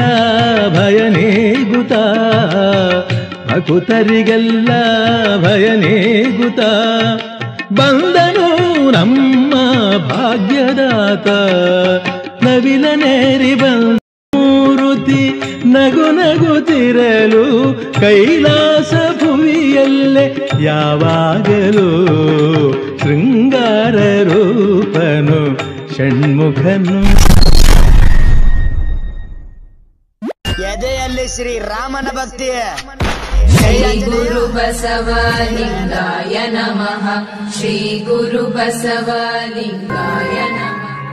ಭಯ ನೀಗುತ್ತ ಭಕುತರಿಗೆಲ್ಲ ಭಯ ನೀಗುತ್ತ ಬಂದನು ನಮ್ಮ ಭಾಗ್ಯದಾತ ನವಿಲನೇರಿ ಬಂದ ಮೂರುತಿ ನಗು ನಗುತ್ತಿರಲು ಕೈಲಾಸ ಭುವಿಯಲ್ಲೇ ಯಾವಾಗಲೂ ಶೃಂಗಾರ ರೂಪನು ಷಣ್ಮುಖನು ಎದೆಯಲ್ಲಿ ಶ್ರೀ ರಾಮನ ಭಕ್ತಿ श्री गुरु बसवलिङ्गाय नमः श्री गुरु बसवलिङ्गाय नमः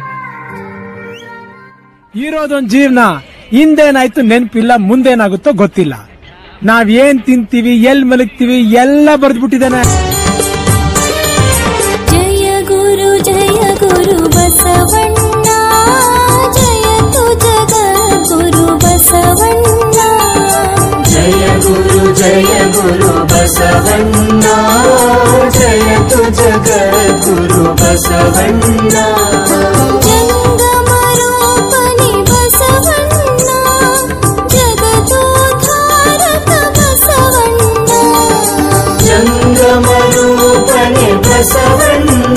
ಇರೋದೊಂದ್ ಜೀವನ ಹಿಂದೇನಾಯ್ತು ನೆನ್ಪಿಲ್ಲ ಮುಂದೇನಾಗುತ್ತೋ ಗೊತ್ತಿಲ್ಲ ನಾವ್ ಏನ್ ತಿಂತೀವಿ ಎಲ್ ಮಲಗ್ತೀವಿ ಎಲ್ಲ ಬರ್ದ್ಬಿಟ್ಟಿದಾನೆ ಜಯ ಗುರು ಜಯ ಗುರು ಬಸವಣ್ಣ ಜಯತು ಜಗದ್ಗುರು ಬಸವಣ್ಣ जय गुरु जय गुरु बसवण्ण जयतु जगद्गुरु बसवण्ण ಜಂಗಮರೂಪನಿ ಬಸವಣ್ಣ ಜಗದೋದ್ಧಾರಕ ಬಸವಣ್ಣ जङ्गमरूपणे बसवण्ण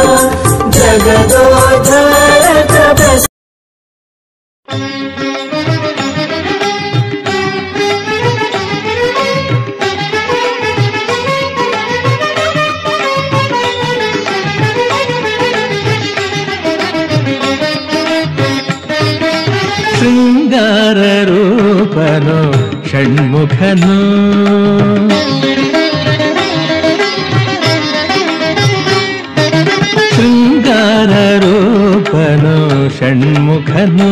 जगदोद्धारक बस ಶೃಂಗಾರ ರೂಪನು ಷಣ್ಮುಖನು ಶೃಂಗಾರ ರೂಪನು ಷಣ್ಮುಖನು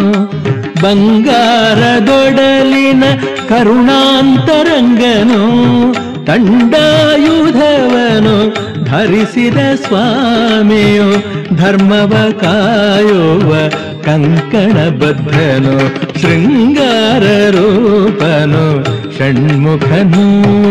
ಬಂಗಾರದೊಡಲಿನ ಕರುಣಾಂತರಂಗನು ತಂಡಾಯುಧವನು ಧರಿಸಿದ ಸ್ವಾಮಿಯು ಧರ್ಮವ ಕಾಯುವ ಕಂಕಣ ಬದ್ಧನು ಶೃಂಗಾರ ರೂಪನು ಷಣ್ಮುಖನು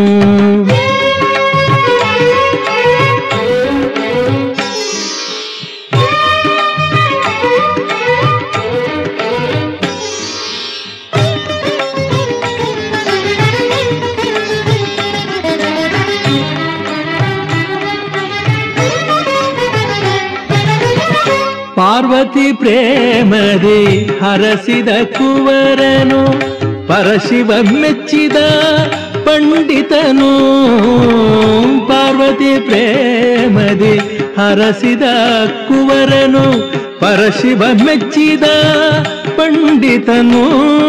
ಪಾರ್ವತಿ ಪ್ರೇಮದಿ ಹರಸಿದ ಕುವರನು ಪರಶಿವ ಮೆಚ್ಚಿದ ಪಂಡಿತನು ಪಾರ್ವತಿ ಪ್ರೇಮದಿ ಹರಸಿದ ಕುವರನು ಪರಶಿವ ಮೆಚ್ಚಿದ ಪಂಡಿತನು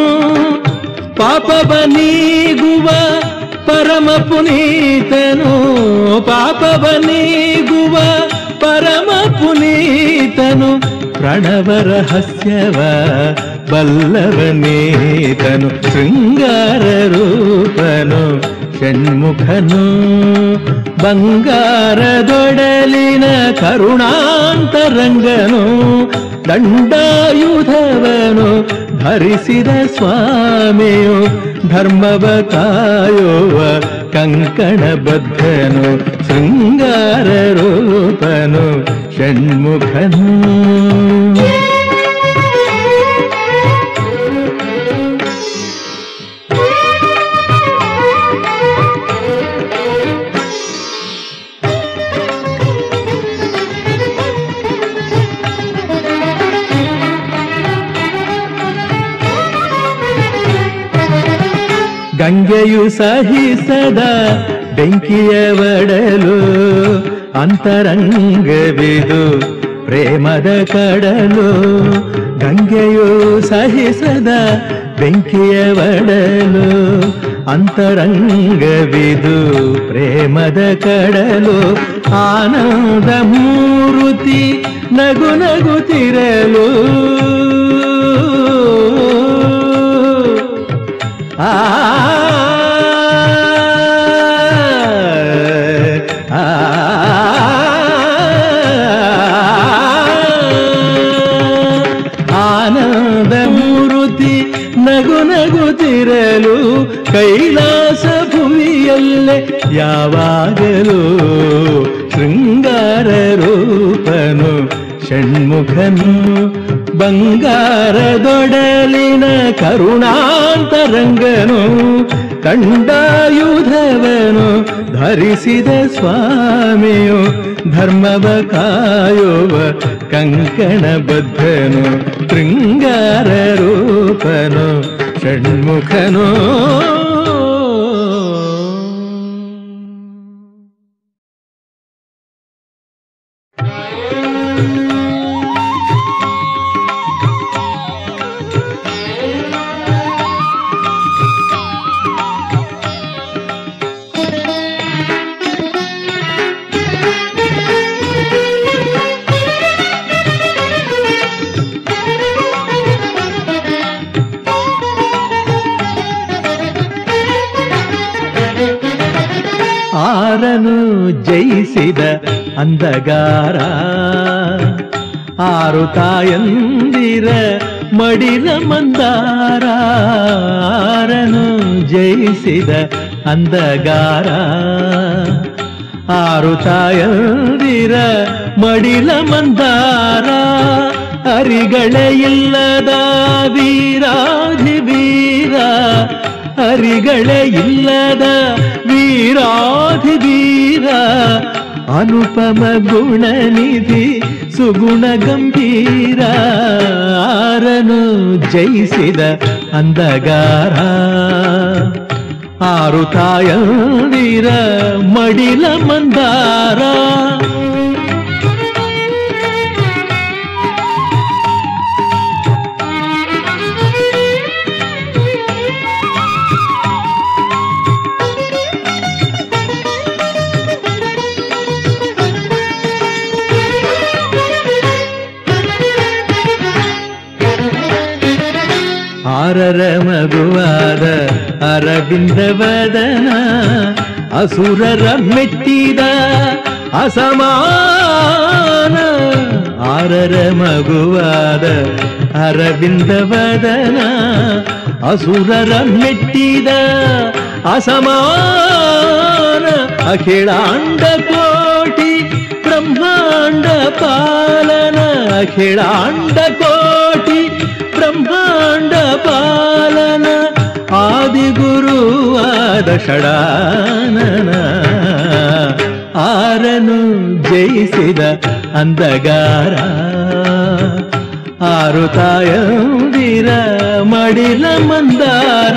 ಪಾಪವ ನೀಗುವ ಪರಮ ಪುನೀತನು ಪಾಪವ ನೀಗುವ ಪರಮ ಪುನೀತನು ಪ್ರಣವ ರಹಸ್ಯವ ಬಲ್ಲವನೇತನು ಶೃಂಗಾರ ರೂಪನು ಷಣ್ಮುಖನು ಬಂಗಾರದೊಡಲಿನ ಕರುಣಾಂತರಂಗನು ದಂಡಾಯುಧವನು ಧರಿಸಿದ ಸ್ವಾಮಿಯು ಧರ್ಮವ ಕಾಯುವ ಕಂಕಣ ಬದ್ಧನು ಶೃಂಗಾರ ರೂಪನು ಷಣ್ಮುಖನು ಗಂಗೆಯು ಸಹಿಸದ ಬೆಂಕಿಯ ಒಡಲು ಅಂತರಂಗವಿದು ಪ್ರೇಮದ ಕಡಲು ಗಂಗೆಯು ಸಹಿಸದ ಬೆಂಕಿಯ ಒಡಲು ಅಂತರಂಗವಿದು ಪ್ರೇಮದ ಕಡಲು ಆನಂದ ಮೂರುತಿ ನಗು ನಗುತ್ತಿರಲು ಆ ಆ ಆನಂದ ಮೂರುತಿ ನಗು ನಗುತ್ತಿರಲು ಕೈಲಾಸ ಭೂಮಿಯಲ್ಲೇ ಯಾವಾಗಲೂ ಶೃಂಗಾರ ರೂಪನು ಷಣ್ಮುಖನು ಬಂಗಾರದೊಡಲಿನ ಕರುಣಾಂತರಂಗನು ಕಂಡಾಯುಧವನು ಧರಿಸಿದ ಸ್ವಾಮಿಯು ಧರ್ಮವ ಕಾಯುವ ಕಂಕಣ ಬದ್ಧನು ಶೃಂಗಾರ ರೂಪನು ಷಣ್ಮುಖನು ಆರನು ಜಯಿಸಿದ ಅಂದಗಾರ ಆರು ತಾಯಂದಿರ ಮಡಿಲ ಮಂದಾರ ಆರನು ಜಯಿಸಿದ ಅಂದಗಾರ ಆರು ತಾಯಂದಿರ ಮಡಿಲ ಮಂದಾರ ಅರಿಗಳೇ ಇಲ್ಲದ ವೀರಾಧಿ ವೀರ ಹರಿಗಳೇ ಇಲ್ಲದ ವೀರಾಧಿ ವೀರ ಅನುಪಮ ಗುಣನಿಧಿ ಸುಗುಣ ಗಂಭೀರ ಆರನು ಜಯಿಸಿದ ಅಂದಗಾರ ಆರು ತಾಯಂದಿರ ಮಡಿಲ ಮಂದಾರ ಆರರ ಮಗುವಾದ ಅರವಿಂದ ವದನ ಅಸುರರ ಮೆಟ್ಟಿದ ಅಸಮಾನ ಆರರ ಮಗುವಾದ ಅರವಿಂದ ವದನ ಅಸುರರ ಮೆಟ್ಟಿದ ಅಸಮಾನ ಅಖಿಳಾಂಡ ಕೋಟಿ ಬ್ರಹ್ಮಾಂಡ ಪಾಲನ ಅಖಿಳಾಂಡ ಕೋಟಿ ಬ್ರಹ್ಮಾಂಡ ಪಾಲನ ಆದಿಗುರುವಾದ ಷಡಾನನ ಆರನು ಜಯಿಸಿದ ಅಂದಗಾರ ಆರು ತಾಯಂದಿರ ಮಡಿಲ ಮಂದಾರ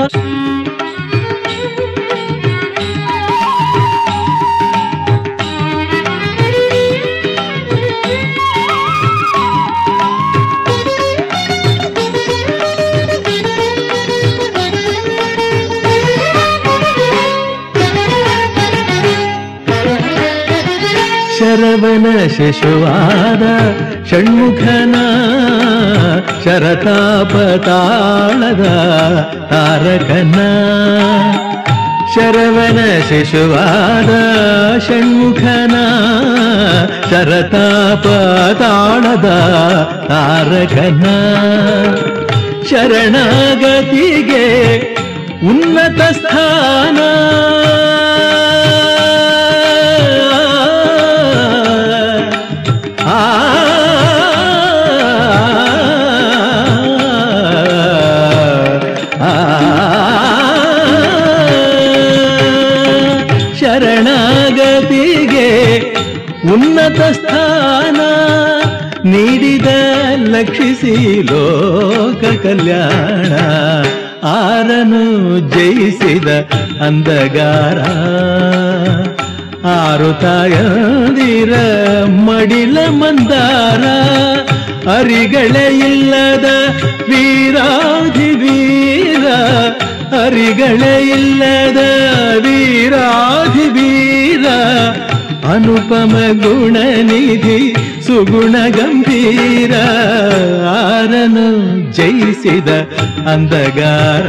ಶರವನ ಶಿಶುವಾದ ಷಣ್ಮುಖನ ಶರತಾಪತಾಳದ ತಾರಕನ ಶರವನ ಶಿಶುವಾದ ಷಣ್ಮುಖನ ಶರತಾಪತಾಳದ ತಾರಕನ ಶರಣಾಗತಿಗೆ ಉನ್ನತ ಸ್ಥಾನ ಆ ಶರಣಾಗತಿಗೆ ಉನ್ನತ ಸ್ಥಾನ ನೀಡಿದ ಲಕ್ಷಿಸಿ ಲೋಕ ಕಲ್ಯಾಣ ಆರನು ಜಯಿಸಿದ ಅಂದಗಾರ ಆರು ತಾಯಂದಿರ ಮಡಿಲ ಮಂದಾರ ಅರಿಗಳೇ ಇಲ್ಲದ ವೀರಾಧಿ ವೀರ ಅರಿಗಳೇ ಇಲ್ಲದ ವೀರಾಧಿ ವೀರ ಅನುಪಮ ಗುಣನಿಧಿ ಸುಗುಣ ಗಂಭೀರ ಆರನು ಜಯಿಸಿದ ಅಂದಗಾರ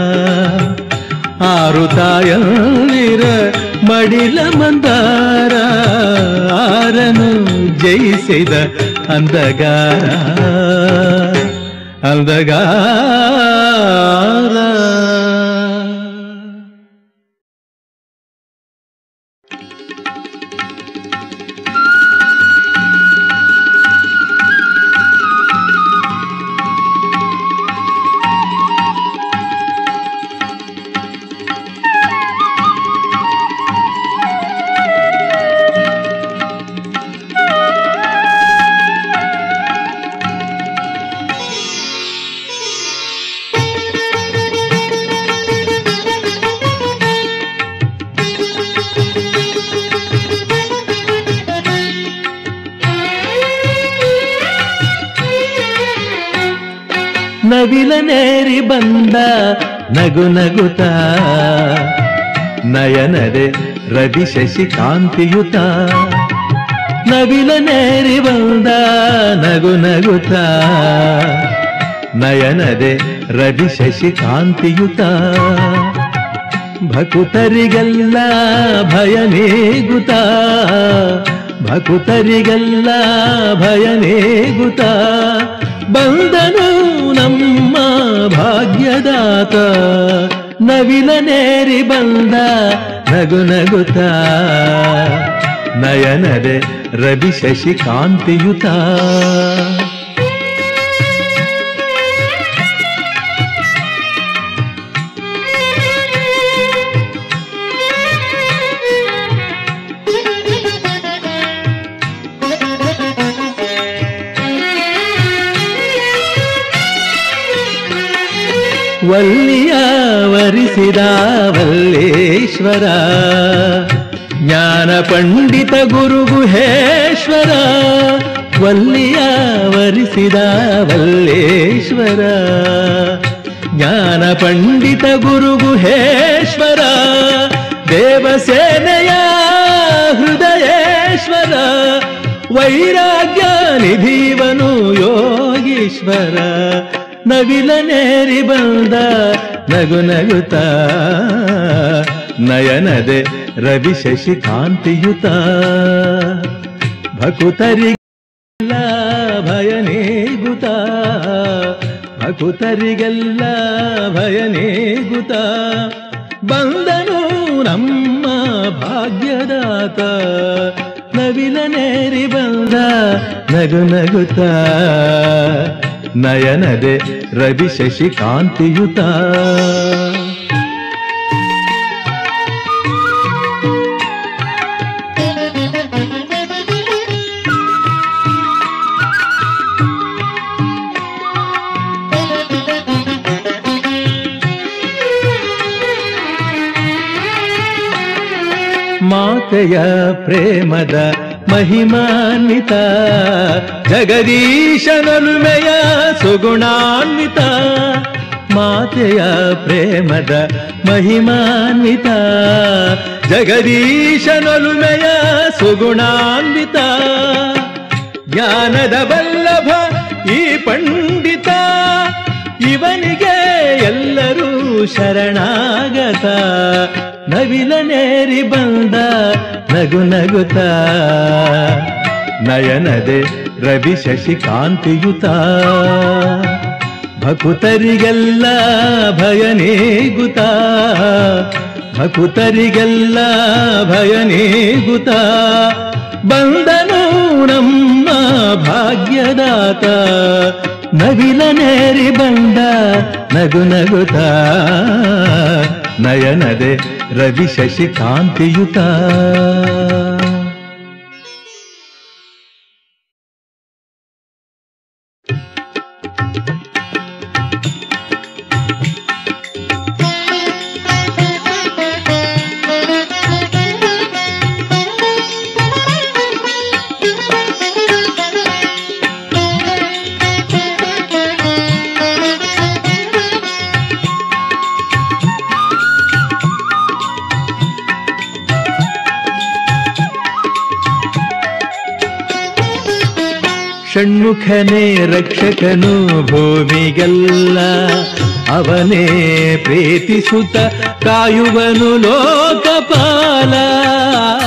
ಆರು ತಾಯಂದಿರ ಮಡಿಲ ಮಂದಾರ ಆರನು ಜಯಿಸಿದ ಅಂದಗಾರ ಅಂದಗಾರ ನವಿಲನೇರಿ ಬಂದ ನಗು ನಗುತ್ತ ನಯನದೆ ರವಿ ಶಶಿ ಕಾಂತಿಯುತ ನವಿಲನೇರಿ ಬಂದ ನಗು ನಗುತ್ತ ನಯನದೆ ರವಿ ಶಶಿ ಕಾಂತಿಯುತ ಭಕುತರಿಗೆಲ್ಲ ಭಯ ನೀಗುತ್ತ ಭಕುತರಿಗೆಲ್ಲ ಭಯ ನೀಗುತ್ತ ಬಂದನು ನಮ್ಮ ಭಾಗ್ಯದಾತ ನವಿಲನೇರಿ ಬಂದ ನಗು ನಗುತ್ತ ನಯನದೆ ರವಿ ಶಶಿ ಕಾಂತಿಯುತ ವಲ್ಲಿಯ ವರಿಸಿದ ವಲ್ಲೇಶ್ವರ ಜ್ಞಾನ ಪಂಡಿತ ಗುರು ಗುಹೇಶ್ವರ ವಲ್ಲಿಯ ವರಿಸಿದ ವಲ್ಲೇಶ್ವರ ಜ್ಞಾನ ಪಂಡಿತ ಗುರು ಗುಹೇಶ್ವರ ದೇವಸೇನೆಯ ಹೃದಯೇಶ್ವರ ವೈರಾಗ್ಯ ನಿಧಿವನು ಯೋಗೀಶ್ವರ ನವಿಲನೇರಿ ಬಂದ ನಗು ನಗುತ್ತ ನಯನದೆ ರವಿ ಶಶಿ ಕಾಂತಿಯುತ ಭಕುತರಿಗೆಲ್ಲ ಭಯ ನೀಗುತ್ತ ಭಕುತರಿಗೆಲ್ಲ ಭಯ ನೀಗುತ್ತ ಬಂದನು ನಮ್ಮ ಭಾಗ್ಯದಾತ ನವಿಲನೇರಿ ಬಂದ ನಗು ನಗುತ್ತ ನಯನದೆ ರವಿ ಶಶಿ ಕಾಂತಿಯುತ ಮಾತೆಯ ಪ್ರೇಮದ ಮಹಿಮಾನ್ವಿತ ಜಗದೀಶನೊಲುಮೆಯ ಸುಗುಣಾನ್ವಿತ ಮಾತೆಯ ಪ್ರೇಮದ ಮಹಿಮಾನ್ವಿತ ಜಗದೀಶನೊಲುಮೆಯ ಸುಗುಣಾನ್ವಿತ ಜ್ಞಾನದ ಬಲ್ಲಭ ಈ ಪಂಡಿತ ಇವನಿಗೆ ಎಲ್ಲರೂ ಶರಣಾಗತ ನವಿಲನೇರಿ ಬಂದ ನಗು ನಗುತ್ತ ನಯನದೆ ರವಿ ಶಶಿ ಕಾಂತಿಯುತ ಭಕುತರಿಗೆಲ್ಲ ಭಯ ನೀಗುತ್ತ ಭಕುತರಿಗೆಲ್ಲ ಭಯ ನೀಗುತ್ತ ಬಂದನು ನಮ್ಮ ಭಾಗ್ಯದಾತ ನವಿಲನೇರಿ ಬಂದ ನಗು ನಗುತ್ತ ನಯನದೆ ರವಿ ಶಶಿ ಕಾಂತಿಯುತ ಷಣ್ಮುಖನೇ ರಕ್ಷಕನು ಭೂಮಿಗೆಲ್ಲ ಅವನೇ ಪ್ರೀತಿಸುತ್ತ ಕಾಯುವನು ಲೋಕಪಾಲ